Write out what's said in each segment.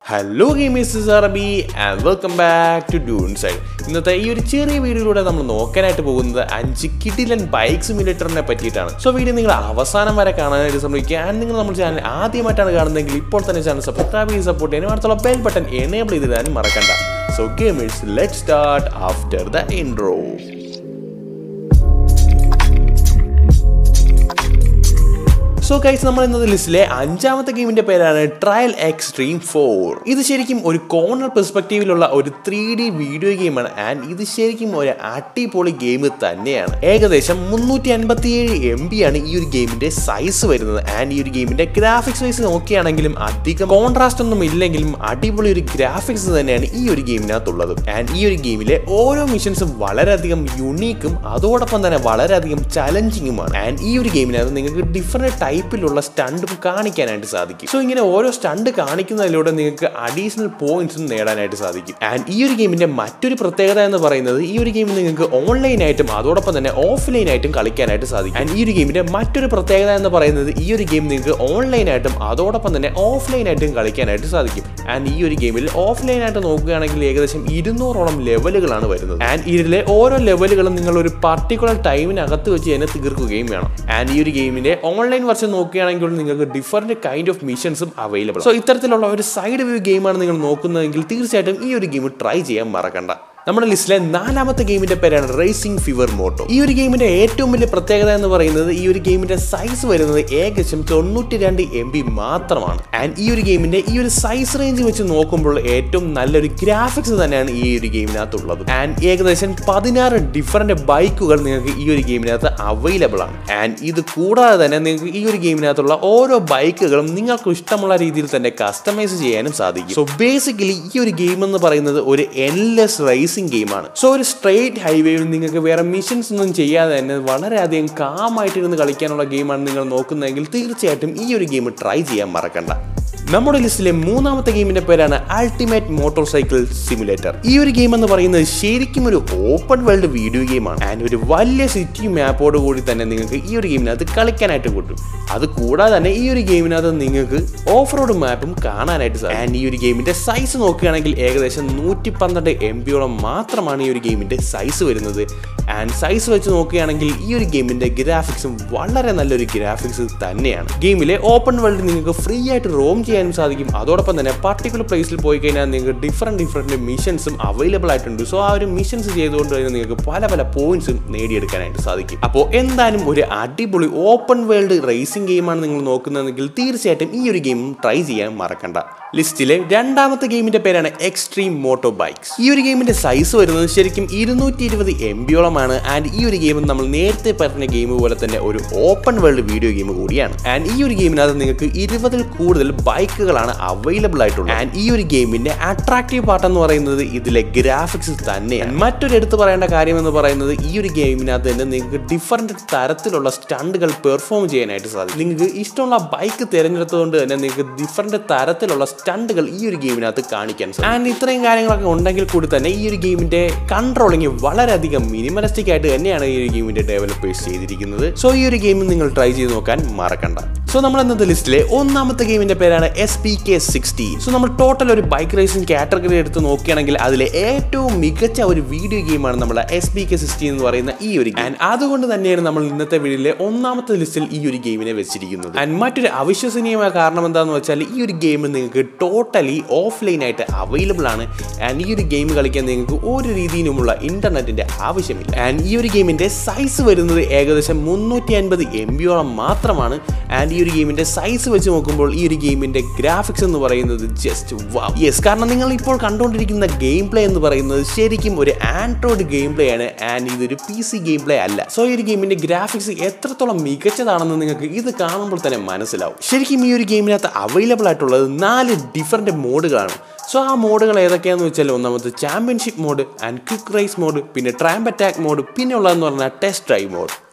hello gamers അറബി and welcome back to dune side ഇന്നത്തെ ഈ ഒരു ചെറിയ വീഡിയോയിലൂടെ നമ്മൾ നോക്കാനായിട്ട് പോകുന്നത് അഞ്ച് കിഡിലൻ ബൈക്ക് സിമുലേറ്ററിനെ പറ്റിയിട്ടാണ് സോ വീഡിയോ നിങ്ങൾ അവസാനം വരെ കാണാനായിട്ട് ശ്രമിക്കുക ആൻഡ് നിങ്ങൾ നമ്മുടെ ചാനൽ ആദ്യമായിട്ടാണ് കാണുന്നതെങ്കിൽ ഇപ്പോൾ തന്നെ ചാനൽ സബ്സ്ക്രൈബ് ചെയ്ത് സപ്പോർട്ട് ചെയ്യാനും അടുത്തുള്ള ബെൽ ബട്ടൺ എനേബിൾ ചെയ്തിടാനും മറക്കണ്ട so gamers let start after the intro so guys നമ്മൾ ഇന്നത്തെ ലിസ്റ്റിലെ അഞ്ചാമത്തെ ഗെയിമിന്റെ പേരാണ് ട്രയൽ എക്സ്ട്രീം ഫോർ ഇത് ശരിക്കും ഒരു കോർണർ പെർസ്പെക്റ്റീവിലുള്ള ഒരു ത്രീ ഡി വീഡിയോ ഗെയിമാണ് ആൻഡ് ഇത് ശരിക്കും ഒരു അടിപൊളി ഗെയിം തന്നെയാണ് ഏകദേശം മുന്നൂറ്റി അൻപത്തിയേഴ് എം ബി ആണ് ഈ ഒരു ഗെയിമിന്റെ സൈസ് വരുന്നത് ആൻഡ് ഈ ഒരു ഗെയിമിന്റെ ഗ്രാഫിക്സ് വൈസ് നോക്കുകയാണെങ്കിലും അധികം കോൺട്രാസ്റ്റ് ഒന്നും ഇല്ലെങ്കിലും അടിപൊളി ഒരു ഗ്രാഫിക്സ് തന്നെയാണ് ഈ ഒരു ഗെയിമിനകത്തുള്ളത് ആൻഡ് ഈ ഒരു ഗെയിമിലെ ഓരോ മിഷൻസും വളരെയധികം യുണീക്കും അതോടൊപ്പം തന്നെ വളരെയധികം ചലഞ്ചിങ്ങുമാണ് ആൻഡ് ഈ ഒരു ഗെയിമിനകത്ത് നിങ്ങൾക്ക് ഡിഫറെന്റ് ടൈപ്പിലുള്ള സ്റ്റണ്ടും കാണിക്കാനായിട്ട് സാധിക്കും സോ ഇങ്ങനെ ഓരോ സ്റ്റണ്ട് കാണിക്കുന്നതിലൂടെ നിങ്ങൾക്ക് അഡീഷണൽ പോയിന്റ്സും നേടാനായിട്ട് സാധിക്കും ആൻഡ് ഈ ഒരു ഗെയിമിന്റെ മറ്റൊരു പ്രത്യേകത എന്ന് പറയുന്നത് ഈ ഒരു ഗെയിം നിങ്ങൾക്ക് ഓൺലൈനായിട്ടും അതോടൊപ്പം തന്നെ ഓഫ്ലൈനായിട്ടും കളിക്കാനായിട്ട് സാധിക്കും ആൻഡ് ഈ ഒരു ഗെയിമിന്റെ മറ്റൊരു പ്രത്യേകത എന്ന് പറയുന്നത് ഈ ഒരു ഗെയിം നിങ്ങൾക്ക് ഓൺലൈനായിട്ടും അതോടൊപ്പം തന്നെ ഓഫ്ലൈനായിട്ടും കളിക്കാനായിട്ട് സാധിക്കും ആൻഡ് ഈ ഒരു ഗെയിമിൽ ഓഫ്ലൈനായിട്ട് നോക്കുകയാണെങ്കിൽ ഏകദേശം ഇരുന്നൂറോളം ലെവലുകളാണ് വരുന്നത് ആൻഡ് ഇതിലെ ഓരോ ലെവലുകളും നിങ്ങൾ ഒരു പർട്ടിക്കുലർ ടൈമിനകത്ത് വെച്ച് തന്നെ തീർക്കുകയും വേണം ആൻഡ് ഈ ഒരു ഗെയിമിന്റെ ഓൺലൈൻ വെർഷൻ നോക്കുകയാണെങ്കിൽ നിങ്ങൾക്ക് ഡിഫറെന്റ് കൈൻഡ് ഓഫ് മിഷൻസും അവൈലബിൾ സോ ഇത്തരത്തിലുള്ള ഒരു സൈഡ് വ്യൂ ഗെയിമാണ് നിങ്ങൾ നോക്കുന്നതെങ്കിൽ തീർച്ചയായിട്ടും ഈ ഒരു ഗെയിം ട്രൈ ചെയ്യാൻ മറക്കണ്ട നമ്മുടെ ലിസ്റ്റിലെ നാലാമത്തെ ഗെയിമിന്റെ പേരാണ് റേസിംഗ് ഫിവർ മോട്ടോ ഈ ഒരു ഗെയിമിന്റെ ഏറ്റവും വലിയ പ്രത്യേകത എന്ന് പറയുന്നത് ഈ ഒരു ഗെയിമിന്റെ സൈസ് വരുന്നത് ഏകദേശം തൊണ്ണൂറ്റി രണ്ട് എം ബി മാത്രമാണ് ആൻഡ് ഈ ഒരു ഗെയിമിന്റെ ഈ ഒരു സൈസ് റേഞ്ച് വെച്ച് നോക്കുമ്പോൾ ഏറ്റവും നല്ലൊരു ഗ്രാഫിക്സ് തന്നെയാണ് ഈ ഒരു ഗെയിമിനകത്തുള്ളത് ആൻഡ് ഏകദേശം പതിനാറ് ഡിഫറെന്റ് ബൈക്കുകൾ നിങ്ങൾക്ക് ഈ ഒരു ഗെയിമിനകത്ത് അവൈലബിൾ ആണ് ആൻഡ് ഇത് കൂടാതെ തന്നെ നിങ്ങൾക്ക് ഈ ഒരു ഗെയിമിനകത്തുള്ള ഓരോ ബൈക്കുകളും നിങ്ങൾക്ക് ഇഷ്ടമുള്ള രീതിയിൽ തന്നെ കസ്റ്റമൈസ് ചെയ്യാനും സാധിക്കും സോ ബേസിക്കലി ഈ ഒരു ഗെയിം എന്ന് പറയുന്നത് ഒരു എൻലെസ് റേസ് റേസിംഗ് ഗെയിമാണ് സോ ഒരു സ്ട്രെയിറ്റ് ഹൈവേയിൽ നിങ്ങൾക്ക് വേറെ മിഷൻസ് ഒന്നും ചെയ്യാതെ തന്നെ വളരെയധികം കാമായിട്ടിരുന്ന് കളിക്കാനുള്ള ഗെയിമാണ് നിങ്ങൾ നോക്കുന്നതെങ്കിൽ തീർച്ചയായിട്ടും ഈ ഒരു ഗെയിം ട്രൈ ചെയ്യാൻ മറക്കണ്ട നമ്മുടെ ലിസ്റ്റിലെ മൂന്നാമത്തെ ഗെയിമിന്റെ പേരാണ് അൾട്ടിമേറ്റ് മോട്ടോർ സൈക്കിൾ സിമുലേറ്റർ ഈ ഒരു ഗെയിം എന്ന് പറയുന്നത് ശരിക്കും ഒരു ഓപ്പൺ വേൾഡ് വീഡിയോ ഗെയിമാണ് ആൻഡ് ഒരു വലിയ സിറ്റി മാപ്പോട് കൂടി തന്നെ നിങ്ങൾക്ക് ഈ ഒരു ഗെയിമിനകത്ത് കളിക്കാനായിട്ട് കിട്ടും അത് കൂടാതെ തന്നെ ഈ ഒരു ഗെയിമിനകത്ത് നിങ്ങൾക്ക് ഓഫ് റോഡ് മാപ്പും കാണാനായിട്ട് സാധിക്കും ആൻഡ് ഈ ഒരു ഗെയിമിന്റെ സൈസ് നോക്കുകയാണെങ്കിൽ ഏകദേശം നൂറ്റി പന്ത്രണ്ട് എം ബിയോളം മാത്രമാണ് ഈ ഒരു ഗെയിമിന്റെ സൈസ് വരുന്നത് ആൻഡ് സൈസ് വെച്ച് നോക്കുകയാണെങ്കിൽ ഈ ഒരു ഗെയിമിന്റെ ഗ്രാഫിക്സും വളരെ നല്ലൊരു ഗ്രാഫിക്സ് തന്നെയാണ് ഗെയിമിലെ ഓപ്പൺ വേൾഡ് നിങ്ങൾക്ക് ഫ്രീ ആയിട്ട് റോം ചെയ്യാനും സാധിക്കും അതോടൊപ്പം തന്നെ പർട്ടിക്കുലർ പ്ലേസിൽ പോയി കഴിഞ്ഞാൽ നിങ്ങൾക്ക് ഡിഫറെൻറ്റ് ഡിഫറെൻറ്റ് മിഷൻസും അവൈലബിൾ ആയിട്ടുണ്ട് സോ ആ ഒരു മിഷൻസ് ചെയ്തുകൊണ്ട് തന്നെ നിങ്ങൾക്ക് പല പല പോയിന്റ്സും നേടിയെടുക്കാനായിട്ട് സാധിക്കും അപ്പോൾ എന്തായാലും ഒരു അടിപൊളി ഓപ്പൺ വേൾഡ് റേസിംഗ് ഗെയിമാണ് നിങ്ങൾ നോക്കുന്നതെങ്കിൽ തീർച്ചയായിട്ടും ഈ ഒരു ഗെയിം ട്രൈ ചെയ്യാൻ മറക്കണ്ട ലിസ്റ്റിലെ രണ്ടാമത്തെ ഗെയിമിന്റെ പേരാണ് എക്സ്ട്രീം മോട്ടോ ബൈക്സ് ഈ ഒരു ഗെയിമിന്റെ സൈസ് വരുന്നത് ശരിക്കും ഇരുന്നൂറ്റി ഇരുപത് എം ബിയോളമാണ് ആൻഡ് ഈ ഒരു ഗെയിം നമ്മൾ നേരത്തെ പറഞ്ഞ ഗെയിം പോലെ തന്നെ ഒരു ഓപ്പൺ വേൾഡ് വീഡിയോ ഗെയിം കൂടിയാണ് ആൻഡ് ഈ ഒരു ഗെയിമിനകത്ത് നിങ്ങൾക്ക് ഇരുപതിൽ കൂടുതൽ ബൈക്കുകളാണ് അവൈലബിൾ ആയിട്ടുള്ളത് ആൻഡ് ഈ ഒരു ഗെയിമിന്റെ അട്രാക്റ്റീവ് പാർട്ട് എന്ന് പറയുന്നത് ഇതിലെ ഗ്രാഫിക്സ് തന്നെയാണ് മറ്റൊരു എടുത്തു പറയേണ്ട കാര്യം എന്ന് പറയുന്നത് ഈ ഒരു ഗെയിമിനകത്ത് തന്നെ നിങ്ങൾക്ക് ഡിഫറെന്റ് തരത്തിലുള്ള സ്റ്റണ്ടുകൾ പെർഫോം ചെയ്യാനായിട്ട് സാധിക്കും നിങ്ങൾക്ക് ഇഷ്ടമുള്ള ബൈക്ക് തിരഞ്ഞെടുത്തുകൊണ്ട് തന്നെ നിങ്ങൾക്ക് ഡിഫറെന്റ് തരത്തിലുള്ള സ്റ്റണ്ടുകൾ ഈ ഒരു ഗെയിമിനകത്ത് കാണിക്കാൻ സാധിക്കും ആൻഡ് ഇത്രയും കാര്യങ്ങളൊക്കെ ഉണ്ടെങ്കിൽ കൂടി തന്നെ ഈ ഒരു ഗെയിമിന്റെ കൺട്രോളിങ് വളരെയധികം മിനിമലിസ്റ്റിക് ആയിട്ട് തന്നെയാണ് ഈ ഒരു ഗെയിമിന്റെ ഡെവലപ്പേഴ്സ് ചെയ്തിരിക്കുന്നത് സോ ഈ ഒരു ഗെയിം നിങ്ങൾ ട്രൈ ചെയ്ത് നോക്കാൻ മറക്കണ്ട സോ നമ്മൾ ഇന്നത്തെ ലിസ്റ്റിലെ ഒന്നാമത്തെ ഗെയിമിന്റെ പേരാണ് S P K sixteen so നമ്മൾ ടോട്ടൽ ഒരു ബൈക്ക് റേസിംഗ് കാറ്റഗറി എടുത്ത് നോക്കുകയാണെങ്കിൽ അതിലെ ഏറ്റവും മികച്ച ഒരു വീഡിയോ ഗെയിമാണ് നമ്മുടെ എസ് പി കെ സിക്സ്റ്റീൻ എന്ന് പറയുന്ന ഈ ഒരു ഗെയിം അതുകൊണ്ട് തന്നെയാണ് നമ്മൾ ഇന്നത്തെ വീഡിയോയിലെ ഒന്നാമത്തെ ലിസ്റ്റിൽ ഈ ഒരു ഗെയിമിനെ വെച്ചിരിക്കുന്നത് ആൻഡ് മറ്റൊരു അവിശ്വസനീയമായ കാരണം എന്താണെന്ന് വെച്ചാൽ ഈ ഒരു ഗെയിം നിങ്ങൾക്ക് ടോട്ടലി ഓഫ്ലൈൻ ആയിട്ട് അവൈലബിൾ ആണ് ആൻഡ് ഈ ഒരു ഗെയിം കളിക്കാൻ നിങ്ങൾക്ക് ഒരു രീതിയിലുമുള്ള ഇന്റർനെറ്റിന്റെ ആവശ്യമില്ല ആൻഡ് ഈ ഒരു ഗെയിമിന്റെ സൈസ് വരുന്നത് ഏകദേശം മുന്നൂറ്റി അൻപത് എം ബിയോളം മാത്രമാണ് ആൻഡ് ഈ ഒരു ഗെയിമിന്റെ സൈസ് വെച്ച് നോക്കുമ്പോൾ ഈ ഒരു ഗെയിമിന്റെ ഗ്രാഫിക്സ് എന്ന് പറയുന്നത് ജസ്റ്റ് യെസ് കാരണം നിങ്ങൾ ഇപ്പോൾ കണ്ടുകൊണ്ടിരിക്കുന്ന ഗെയിം പ്ലേ എന്ന് പറയുന്നത് ശരിക്കും ഒരു ആൻഡ്രോയിഡ് ഗെയിം പ്ലേ ആണ് ആൻഡ് ഇതൊരു പി സി ഗെയിം പ്ലേ അല്ല സോ ഈ ഒരു ഗെയിമിന്റെ ഗ്രാഫിക്സ് എത്രത്തോളം മികച്ചതാണെന്ന് നിങ്ങൾക്ക് ഇത് കാണുമ്പോൾ തന്നെ മനസ്സിലാവും ശരിക്കും ഈ ഒരു ഗെയിമിനകത്ത് അവൈലബിൾ ആയിട്ടുള്ളത് നാല് ഡിഫറെൻറ്റ് മോഡുകളാണ് സോ ആ മോഡുകൾ ഏതൊക്കെയാണെന്ന് വെച്ചാൽ ഒന്നാമത് championship mode and quick race mode പിന്നെ ട്രാമ്പ് അറ്റാക്ക് മോഡ് പിന്നെ ഉള്ളതെന്ന് പറഞ്ഞാൽ test drive mode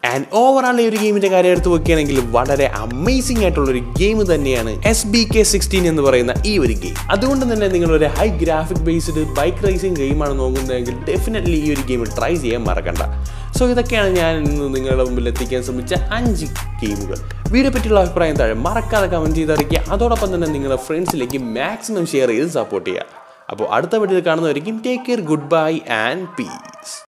and overall ഈ ഒരു ഗെയിമിന്റെ കാര്യം എടുത്ത് നോക്കുകയാണെങ്കിൽ വളരെ അമേസിംഗ് ആയിട്ടുള്ള ഒരു ഗെയിം തന്നെയാണ് എസ് ബി കെ സിക്സ്റ്റീൻ എന്ന് പറയുന്ന ഈ ഒരു ഗെയിം അതുകൊണ്ട് തന്നെ നിങ്ങൾ ഒരു high graphic based bike racing ഗെയിമാണ് നോക്കുന്നതെങ്കിൽ ഡെഫിനറ്റ്ലി ഈ ഒരു ഗെയിം ട്രൈ ചെയ്യാൻ മറക്കണ്ട സോ ഇതൊക്കെയാണ് ഞാൻ ഇന്ന് നിങ്ങളുടെ മുമ്പിൽ എത്തിക്കാൻ ശ്രമിച്ച അഞ്ച് ഗെയിമുകൾ വീഡിയോ പറ്റിയുള്ള അഭിപ്രായം താഴെ മറക്കാതെ കമൻറ്റ് ചെയ്തറിയിക്കുക അതോടൊപ്പം തന്നെ നിങ്ങളുടെ ഫ്രണ്ട്സിലേക്ക് മാക്സിമം ഷെയർ ചെയ്ത് സപ്പോർട്ട് ചെയ്യുക അപ്പോൾ അടുത്ത വീഡിയോയിൽ കാണുന്നവരിക്കും take care goodbye and piece